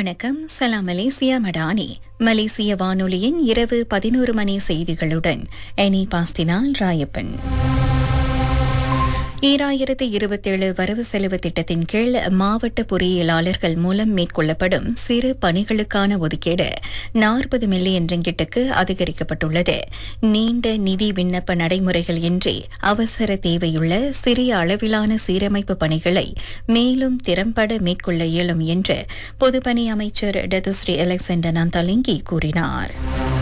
வணக்கம் சலாம் மலேசியா மடானி மலேசிய வானொலியின் இரவு பதினோரு மணி செய்திகளுடன் எனி பாஸ்டினால் ராயப்பன் ஈராயிரத்து இருபத்தேழு வரவு செலவு திட்டத்தின் கீழ் மாவட்ட பொறியியலாளர்கள் மூலம் மேற்கொள்ளப்படும் சிறு பணிகளுக்கான ஒதுக்கீடு நாற்பது மில்லியன் ரிங்கிட்டுக்கு அதிகரிக்கப்பட்டுள்ளது நீண்ட நிதி விண்ணப்ப நடைமுறைகள் இன்றி அவசர தேவையுள்ள சிறிய அளவிலான சீரமைப்பு பணிகளை மேலும் திறம்பட மேற்கொள்ள இயலும் என்று பொதுப்பணி அமைச்சர் டதுஸ்ரீ அலெக்சாண்டர் நந்தாலிங்கி கூறினார்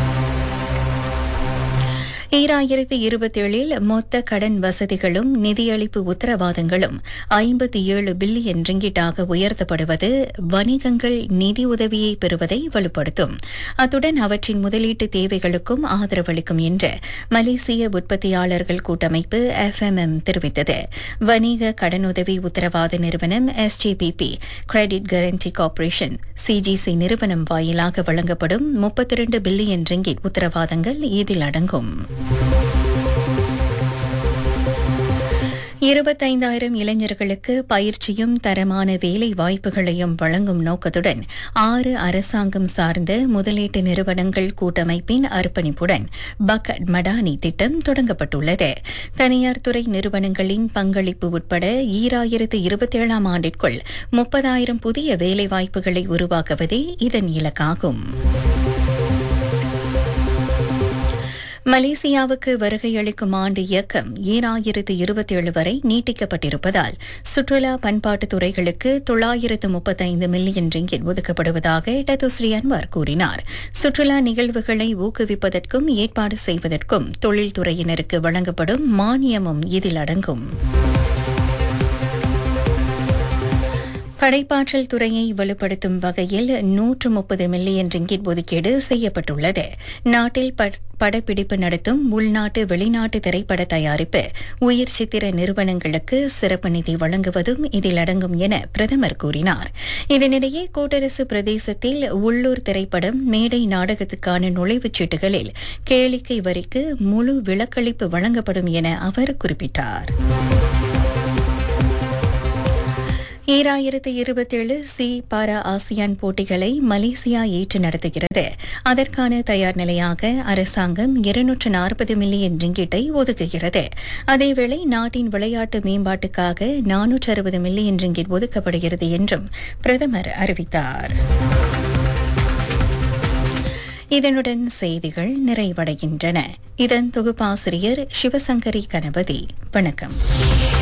ஈராயிரத்தி இருபத்தேழில் மொத்த கடன் வசதிகளும் நிதியளிப்பு உத்தரவாதங்களும் ஐம்பத்தி ஏழு பில்லியன் ரிங்கிட்டாக உயர்த்தப்படுவது வணிகங்கள் நிதி உதவியை பெறுவதை வலுப்படுத்தும் அத்துடன் அவற்றின் முதலீட்டு தேவைகளுக்கும் ஆதரவளிக்கும் என்று மலேசிய உற்பத்தியாளர்கள் கூட்டமைப்பு எஃப்எம்எம் தெரிவித்தது வணிக கடனுதவி உத்தரவாத நிறுவனம் SGPP credit guarantee corporation CGC நிறுவனம் வாயிலாக வழங்கப்படும் முப்பத்தி இரண்டு பில்லியன் ரிங்கிட் உத்தரவாதங்கள் இதில் அடங்கும் இருபத்தைந்தாயிரம் இளைஞர்களுக்கு பயிற்சியும் தரமான வேலை வாய்ப்புகளையும் வழங்கும் நோக்கத்துடன் ஆறு அரசாங்கம் சார்ந்த முதலீட்டு நிறுவனங்கள் கூட்டமைப்பின் அர்ப்பணிப்புடன் பக்கட் மடானி திட்டம் தொடங்கப்பட்டுள்ளது தனியார் துறை நிறுவனங்களின் பங்களிப்பு உட்பட ஈராயிரத்து இருபத்தேழாம் ஆண்டிற்குள் முப்பதாயிரம் புதிய வேலைவாய்ப்புகளை உருவாக்குவதே இதன் இலக்காகும் மலேசியாவுக்கு வருகை அளிக்கும் ஆண்டு இயக்கம் ஈராயிரத்து இருபத்தேழு வரை நீட்டிக்கப்பட்டிருப்பதால் சுற்றுலா பண்பாட்டு துறைகளுக்கு தொள்ளாயிரத்து முப்பத்தைந்து மில்லியன் ரிங்கிட் ஒதுக்கப்படுவதாக டத்துஸ்ரீ அன்வார் கூறினார் சுற்றுலா நிகழ்வுகளை ஊக்குவிப்பதற்கும் ஏற்பாடு செய்வதற்கும் தொழில்துறையினருக்கு வழங்கப்படும் மானியமும் இதில் அடங்கும் படைப்பாற்றல் துறையை வலுப்படுத்தும் வகையில் நூற்று முப்பது மில்லியன் ரிங்கிட் ஒதுக்கீடு செய்யப்பட்டுள்ளது நாட்டில் படப்பிடிப்பு நடத்தும் உள்நாட்டு வெளிநாட்டு திரைப்பட தயாரிப்பு உயிர் சித்திர நிறுவனங்களுக்கு சிறப்பு நிதி வழங்குவதும் இதில் அடங்கும் என பிரதமர் கூறினார் இதனிடையே கூட்டரசு பிரதேசத்தில் உள்ளூர் திரைப்படம் மேடை நாடகத்துக்கான நுழைவுச் சீட்டுகளில் கேளிக்கை வரிக்கு முழு விலக்களிப்பு வழங்கப்படும் என அவர் குறிப்பிட்டார் ஈராயிரத்து இருபத்தேழு சி பாரா ஆசியான் போட்டிகளை மலேசியா ஏற்று நடத்துகிறது அதற்கான தயார் நிலையாக அரசாங்கம் இருநூற்று நாற்பது மில்லியன் ரிங்கிட்டை ஒதுக்குகிறது அதேவேளை நாட்டின் விளையாட்டு மேம்பாட்டுக்காக நானூற்று அறுபது மில்லியன் ரிங்கிட் ஒதுக்கப்படுகிறது என்றும் பிரதமர் அறிவித்தார் இதனுடன் செய்திகள் நிறைவடைகின்றன இதன் தொகுப்பாசிரியர் சிவசங்கரி கணபதி வணக்கம்